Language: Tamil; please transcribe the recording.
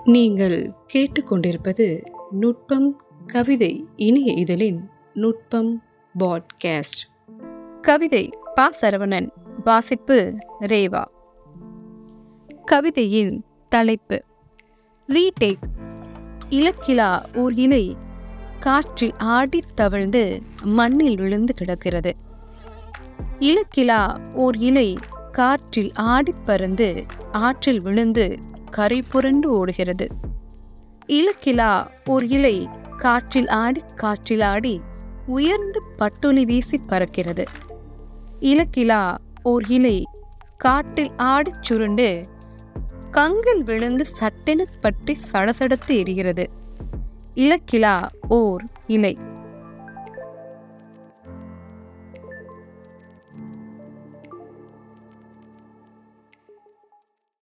நீங்கள் கேட்டுக்கொண்டிருப்பது நுட்பம் கவிதை இணைய இதழின் நுட்பம் பாட்காஸ்ட் கவிதை பா சரவணன் வாசிப்பு ரேவா கவிதையின் தலைப்பு ரீடேக் இலக்கிலா ஓர் இலை காற்றில் ஆடித் தவழ்ந்து மண்ணில் விழுந்து கிடக்கிறது இலக்கிலா ஓர் இலை காற்றில் ஆடிப் பறந்து ஆற்றில் விழுந்து கரை புரண்டு ஓடுகிறது இலக்கிலா ஓர் இலை காற்றில் ஆடி காற்றில் ஆடி உயர்ந்து பட்டொலி வீசி பறக்கிறது இலக்கிலா ஓர் இலை காட்டில் ஆடிச் சுருண்டு கங்கில் விழுந்து சட்டென பற்றி சடசடத்து எரிகிறது இலக்கிலா ஓர் இலை